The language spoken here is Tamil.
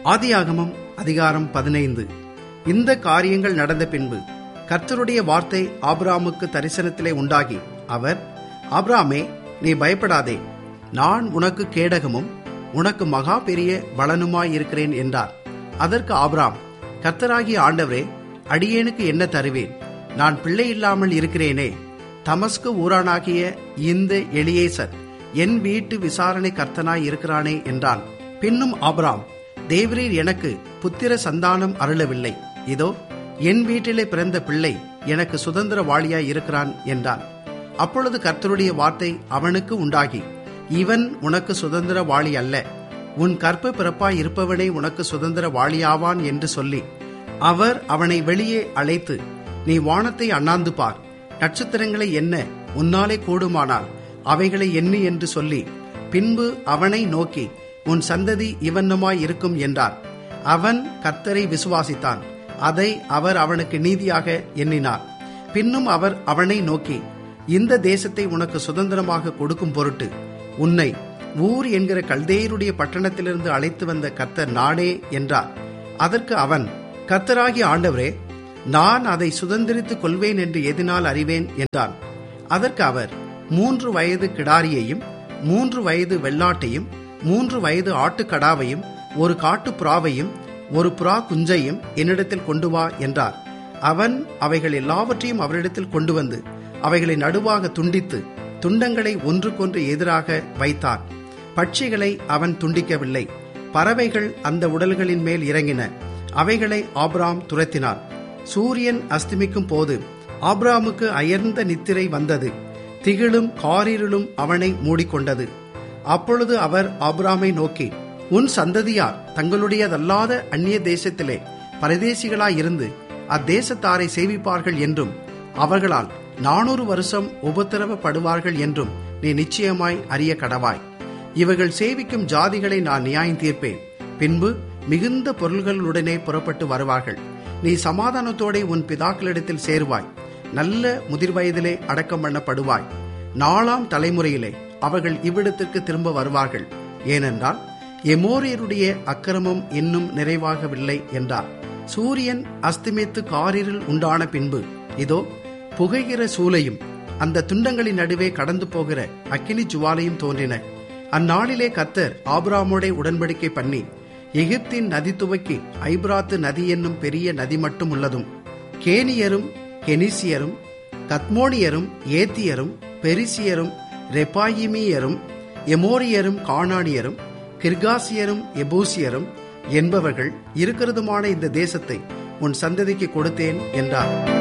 ஆதியாகமம் அதிகாரம் பதினைந்து இந்த காரியங்கள் நடந்த பின்பு கர்த்தருடைய வார்த்தை ஆபிராமுக்கு தரிசனத்திலே உண்டாகி அவர் ஆபிராமே நீ பயப்படாதே நான் உனக்கு கேடகமும் உனக்கு மகா பெரிய பலனுமாயிருக்கிறேன் என்றார் அதற்கு ஆபிராம் கர்த்தராகிய ஆண்டவரே அடியேனுக்கு என்ன தருவேன் நான் பிள்ளை இல்லாமல் இருக்கிறேனே தமஸ்கு ஊரானாகிய இந்த எளியேசர் என் வீட்டு விசாரணை கர்த்தனாய் இருக்கிறானே என்றான் பின்னும் ஆபிராம் தேவரீர் எனக்கு புத்திர சந்தானம் அருளவில்லை இதோ என் வீட்டிலே பிறந்த பிள்ளை எனக்கு சுதந்திர வாளியாய் இருக்கிறான் என்றான் அப்பொழுது கர்த்தருடைய வார்த்தை அவனுக்கு உண்டாகி இவன் உனக்கு சுதந்திர வாளி அல்ல உன் கற்ப பிறப்பாய் இருப்பவனே உனக்கு சுதந்திர வாளியாவான் என்று சொல்லி அவர் அவனை வெளியே அழைத்து நீ வானத்தை அண்ணாந்து பார் நட்சத்திரங்களை என்ன உன்னாலே கூடுமானால் அவைகளை எண்ணு என்று சொல்லி பின்பு அவனை நோக்கி உன் சந்ததி இவன்னமாய் இருக்கும் என்றார் அவன் கர்த்தரை விசுவாசித்தான் அதை அவர் அவனுக்கு நீதியாக எண்ணினார் பின்னும் அவர் அவனை நோக்கி இந்த தேசத்தை உனக்கு சுதந்திரமாக கொடுக்கும் பொருட்டு உன்னை ஊர் என்கிற கல்தேயருடைய பட்டணத்திலிருந்து அழைத்து வந்த கர்த்தர் நானே என்றார் அதற்கு அவன் கர்த்தராகிய ஆண்டவரே நான் அதை சுதந்திரித்துக் கொள்வேன் என்று எதினால் அறிவேன் என்றான் அதற்கு அவர் மூன்று வயது கிடாரியையும் மூன்று வயது வெள்ளாட்டையும் மூன்று வயது ஆட்டுக்கடாவையும் ஒரு காட்டு புறாவையும் ஒரு புறா குஞ்சையும் என்னிடத்தில் கொண்டு வா என்றார் அவன் அவைகள் எல்லாவற்றையும் அவரிடத்தில் கொண்டு வந்து அவைகளை நடுவாக துண்டித்து துண்டங்களை ஒன்றுக்கொன்று எதிராக வைத்தான் பட்சிகளை அவன் துண்டிக்கவில்லை பறவைகள் அந்த உடல்களின் மேல் இறங்கின அவைகளை ஆப்ராம் துரத்தினான் சூரியன் அஸ்தமிக்கும் போது ஆப்ராமுக்கு அயர்ந்த நித்திரை வந்தது திகிலும் காரிருளும் அவனை மூடிக்கொண்டது அப்பொழுது அவர் ஆப்ராமை நோக்கி உன் சந்ததியார் தங்களுடையதல்லாத அந்நிய தேசத்திலே பரதேசிகளாயிருந்து அத்தேசத்தாரை சேவிப்பார்கள் என்றும் அவர்களால் நானூறு வருஷம் உபத்திரவப்படுவார்கள் என்றும் நீ நிச்சயமாய் அறிய கடவாய் இவர்கள் சேவிக்கும் ஜாதிகளை நான் நியாயம் தீர்ப்பேன் பின்பு மிகுந்த பொருள்களுடனே புறப்பட்டு வருவார்கள் நீ சமாதானத்தோടെ உன் பிதாக்களிடத்தில் சேருவாய் நல்ல முதிர்வயதிலே அடக்கம் பண்ணப்படுவாய் நாலாம் தலைமுறையிலே அவர்கள் இவ்விடத்திற்கு திரும்ப வருவார்கள் ஏனென்றால் எமோரியருடைய அக்கிரமம் இன்னும் நிறைவாகவில்லை என்றார் சூரியன் அஸ்தமித்து காரிரில் உண்டான பின்பு இதோ புகைகிற சூளையும் அந்த துண்டங்களின் நடுவே கடந்து போகிற அக்கினி ஜுவாலையும் தோன்றின அந்நாளிலே கத்தர் ஆபிராமோடே உடன்படிக்கை பண்ணி எகிப்தின் நதி துவக்கி ஐப்ராத்து நதி என்னும் பெரிய நதி மட்டும் உள்ளதும் கேனியரும் கெனிசியரும் கத்மோனியரும் ஏத்தியரும் பெரிசியரும் ரெப்பாயிமியரும் எமோரியரும் காணானியரும் கிர்காசியரும் எபூசியரும் என்பவர்கள் இருக்கிறதுமான இந்த தேசத்தை உன் சந்ததிக்கு கொடுத்தேன் என்றார்